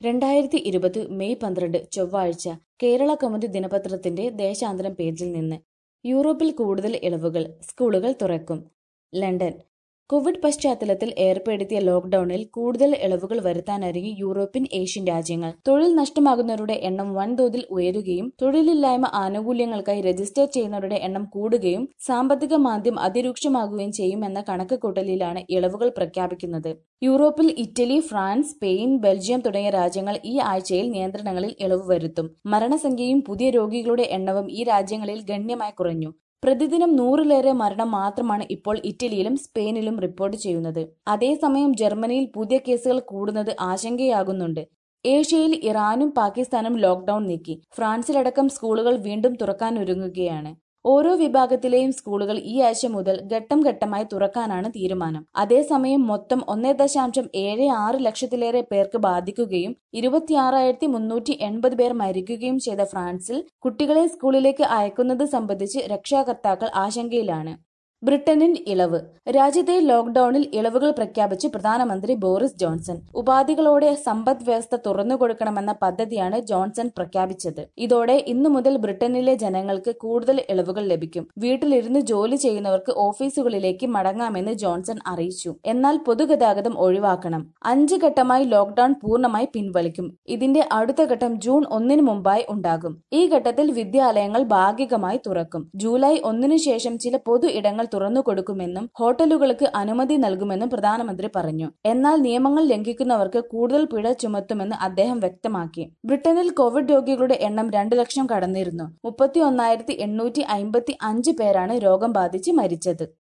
രണ്ടായിരത്തി ഇരുപത് മെയ് പന്ത്രണ്ട് ചൊവ്വാഴ്ച കേരള കൗമുദി ദിനപത്രത്തിന്റെ ദേശാന്തരം പേജിൽ നിന്ന് യൂറോപ്പിൽ കൂടുതൽ ഇളവുകൾ സ്കൂളുകൾ തുറക്കും ലണ്ടൻ കോവിഡ് പശ്ചാത്തലത്തിൽ ഏർപ്പെടുത്തിയ ലോക്ഡൌണിൽ കൂടുതൽ ഇളവുകൾ വരുത്താനൊരുങ്ങി യൂറോപ്യൻ ഏഷ്യൻ രാജ്യങ്ങൾ തൊഴിൽ നഷ്ടമാകുന്നവരുടെ എണ്ണം വൻതോതിൽ ഉയരുകയും തൊഴിലില്ലായ്മ ആനുകൂല്യങ്ങൾക്കായി രജിസ്റ്റർ ചെയ്യുന്നവരുടെ എണ്ണം കൂടുകയും സാമ്പത്തിക മാന്ദ്യം അതിരൂക്ഷമാകുകയും ചെയ്യുമെന്ന കണക്കുകൂട്ടലിലാണ് ഇളവുകൾ പ്രഖ്യാപിക്കുന്നത് യൂറോപ്പിൽ ഇറ്റലി ഫ്രാൻസ് സ്പെയിൻ ബെൽജിയം തുടങ്ങിയ രാജ്യങ്ങൾ ഈ ആഴ്ചയിൽ നിയന്ത്രണങ്ങളിൽ ഇളവ് വരുത്തും മരണസംഖ്യയും പുതിയ രോഗികളുടെ എണ്ണവും ഈ രാജ്യങ്ങളിൽ ഗണ്യമായി കുറഞ്ഞു പ്രതിദിനം നൂറിലേറെ മരണം മാത്രമാണ് ഇപ്പോൾ ഇറ്റലിയിലും സ്പെയിനിലും റിപ്പോർട്ട് ചെയ്യുന്നത് അതേസമയം ജർമ്മനിയിൽ പുതിയ കേസുകൾ കൂടുന്നത് ആശങ്കയാകുന്നുണ്ട് ഏഷ്യയിൽ ഇറാനും പാകിസ്ഥാനും ലോക്ഡൌൺ നീക്കി ഫ്രാൻസിലടക്കം സ്കൂളുകൾ വീണ്ടും തുറക്കാനൊരുങ്ങുകയാണ് ഓരോ വിഭാഗത്തിലെയും സ്കൂളുകൾ ഈ ആഴ്ച മുതൽ ഘട്ടം ഘട്ടമായി തുറക്കാനാണ് തീരുമാനം അതേസമയം മൊത്തം ഒന്നേ ദശാംശം ഏഴ് ആറ് ലക്ഷത്തിലേറെ പേർക്ക് ബാധിക്കുകയും ഇരുപത്തിയാറായിരത്തി മുന്നൂറ്റി എൺപത് പേർ മരിക്കുകയും ചെയ്ത ഫ്രാൻസിൽ കുട്ടികളെ സ്കൂളിലേക്ക് അയക്കുന്നത് സംബന്ധിച്ച് രക്ഷാകർത്താക്കൾ ആശങ്കയിലാണ് ബ്രിട്ടനിൽ ഇളവ് രാജ്യത്തെ ലോക്ഡൌണിൽ ഇളവുകൾ പ്രഖ്യാപിച്ച് പ്രധാനമന്ത്രി ബോറിസ് ജോൺസൺ ഉപാധികളോടെ സമ്പദ് വ്യവസ്ഥ തുറന്നുകൊടുക്കണമെന്ന പദ്ധതിയാണ് ജോൺസൺ പ്രഖ്യാപിച്ചത് ഇതോടെ ഇന്നു മുതൽ ബ്രിട്ടനിലെ ജനങ്ങൾക്ക് കൂടുതൽ ഇളവുകൾ ലഭിക്കും വീട്ടിലിരുന്ന് ജോലി ചെയ്യുന്നവർക്ക് ഓഫീസുകളിലേക്ക് മടങ്ങാമെന്ന് ജോൺസൺ അറിയിച്ചു എന്നാൽ പൊതുഗതാഗതം ഒഴിവാക്കണം അഞ്ച് ഘട്ടമായി ലോക്ഡൌൺ പൂർണ്ണമായി പിൻവലിക്കും ഇതിന്റെ അടുത്ത ഘട്ടം ജൂൺ ഒന്നിന് മുമ്പായി ഉണ്ടാകും ഈ ഘട്ടത്തിൽ വിദ്യാലയങ്ങൾ ഭാഗികമായി തുറക്കും ജൂലൈ ഒന്നിനു ശേഷം ചില പൊതു ഇടങ്ങൾ തുറന്നു കൊടുക്കുമെന്നും ഹോട്ടലുകൾക്ക് അനുമതി നൽകുമെന്നും പ്രധാനമന്ത്രി പറഞ്ഞു എന്നാൽ നിയമങ്ങൾ ലംഘിക്കുന്നവർക്ക് കൂടുതൽ പിഴ ചുമത്തുമെന്ന് അദ്ദേഹം വ്യക്തമാക്കി ബ്രിട്ടനിൽ കോവിഡ് രോഗികളുടെ എണ്ണം രണ്ടു ലക്ഷം കടന്നിരുന്നു മുപ്പത്തി ഒന്നായിരത്തി എണ്ണൂറ്റി അമ്പത്തി അഞ്ച് പേരാണ് രോഗം ബാധിച്ച് മരിച്ചത്